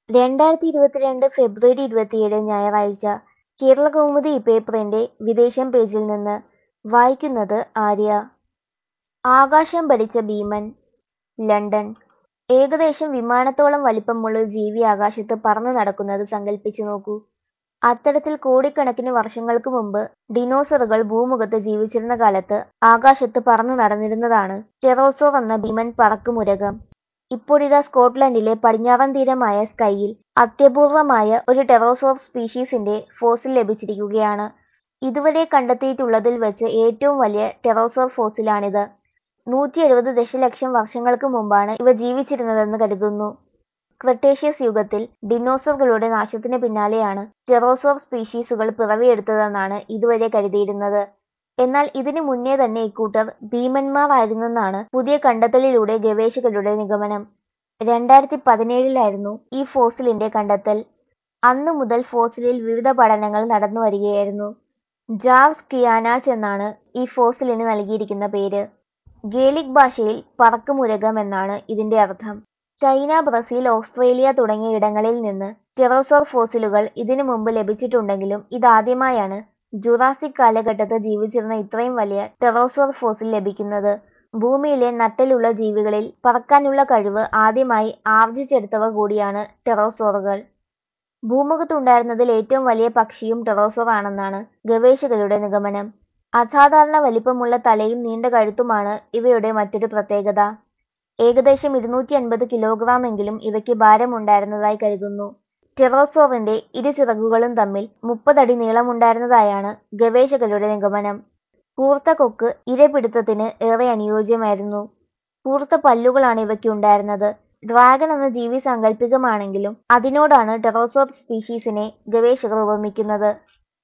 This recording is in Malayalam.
രണ്ടായിരത്തി ഇരുപത്തിരണ്ട് ഫെബ്രുവരി ഇരുപത്തിയേഴ് ഞായറാഴ്ച കേരളകൗമുദി പേപ്പറിന്റെ വിദേശം പേജിൽ നിന്ന് വായിക്കുന്നത് ആര്യ ആകാശം ഭരിച്ച ഭീമൻ ലണ്ടൻ ഏകദേശം വിമാനത്തോളം വലിപ്പമുള്ളൊരു ജീവി ആകാശത്ത് പറന്നു നടക്കുന്നത് സങ്കൽപ്പിച്ചു നോക്കൂ അത്തരത്തിൽ കോടിക്കണക്കിന് വർഷങ്ങൾക്ക് മുമ്പ് ഡിനോസറുകൾ ഭൂമുഖത്ത് ജീവിച്ചിരുന്ന കാലത്ത് ആകാശത്ത് പറന്നു നടന്നിരുന്നതാണ് ടെറോസോർ എന്ന ഭീമൻ പറക്കുമുരകം ഇപ്പോഴിതാ സ്കോട്ട്ലൻഡിലെ പടിഞ്ഞാറൻ തീരമായ സ്കൈയിൽ അത്യപൂർവമായ ഒരു ടെറോസോർ സ്പീഷീസിന്റെ ഫോസിൽ ലഭിച്ചിരിക്കുകയാണ് ഇതുവരെ കണ്ടെത്തിയിട്ടുള്ളതിൽ വച്ച് ഏറ്റവും വലിയ ടെറോസോർ ഫോസിലാണിത് നൂറ്റി എഴുപത് ദശലക്ഷം വർഷങ്ങൾക്ക് മുമ്പാണ് ഇവ ജീവിച്ചിരുന്നതെന്ന് കരുതുന്നു ക്രെട്ടേഷ്യസ് യുഗത്തിൽ ഡിനോസറുകളുടെ നാശത്തിന് പിന്നാലെയാണ് ടെറോസോർ സ്പീഷീസുകൾ പിറവിയെടുത്തതെന്നാണ് ഇതുവരെ കരുതിയിരുന്നത് എന്നാൽ ഇതിനു മുന്നേ തന്നെ ഇക്കൂട്ടർ ഭീമന്മാർ ആയിരുന്നെന്നാണ് പുതിയ കണ്ടെത്തലിലൂടെ ഗവേഷകരുടെ നിഗമനം രണ്ടായിരത്തി പതിനേഴിലായിരുന്നു ഈ ഫോസിലിന്റെ കണ്ടെത്തൽ അന്നു മുതൽ ഫോസിലിൽ വിവിധ പഠനങ്ങൾ നടന്നു വരികയായിരുന്നു ജാർസ് കിയാനാച്ച് എന്നാണ് ഈ ഫോസിലിന് നൽകിയിരിക്കുന്ന പേര് ഗേലിക് ഭാഷയിൽ പറക്കുമുരകം എന്നാണ് ഇതിന്റെ അർത്ഥം ചൈന ബ്രസീൽ ഓസ്ട്രേലിയ തുടങ്ങിയ ഇടങ്ങളിൽ നിന്ന് ടെറോസോർ ഫോസിലുകൾ ഇതിനു മുമ്പ് ലഭിച്ചിട്ടുണ്ടെങ്കിലും ഇതാദ്യമായാണ് ജുറാസിക് കാലഘട്ടത്ത് ജീവിച്ചിരുന്ന ഇത്രയും വലിയ ടെറോസോർ ഫോസിൽ ലഭിക്കുന്നത് ഭൂമിയിലെ നട്ടെല്ലുള്ള ജീവികളിൽ പറക്കാനുള്ള കഴിവ് ആദ്യമായി ആർജിച്ചെടുത്തവ കൂടിയാണ് ടെറോസോറുകൾ ഭൂമുഖത്തുണ്ടായിരുന്നതിൽ ഏറ്റവും വലിയ പക്ഷിയും ടെറോസോർ ആണെന്നാണ് ഗവേഷകരുടെ നിഗമനം അസാധാരണ വലിപ്പമുള്ള തലയും നീണ്ട കഴുത്തുമാണ് ഇവയുടെ മറ്റൊരു പ്രത്യേകത ഏകദേശം ഇരുന്നൂറ്റി അൻപത് കിലോഗ്രാമെങ്കിലും ഇവയ്ക്ക് ഭാരമുണ്ടായിരുന്നതായി കരുതുന്നു ടെറോസോറിന്റെ ഇരു ചിറകുകളും തമ്മിൽ മുപ്പതടി നീളമുണ്ടായിരുന്നതായാണ് ഗവേഷകരുടെ നിഗമനം കൂർത്ത കൊക്ക് ഇരപിടുത്തത്തിന് ഏറെ അനുയോജ്യമായിരുന്നു കൂർത്ത പല്ലുകളാണ് ഇവയ്ക്ക് ഉണ്ടായിരുന്നത് ഡ്രാഗൺ എന്ന ജീവി സാങ്കല്പികമാണെങ്കിലും അതിനോടാണ് ടെറോസോർ സ്പീഷീസിനെ ഗവേഷകർ ഉപമിക്കുന്നത്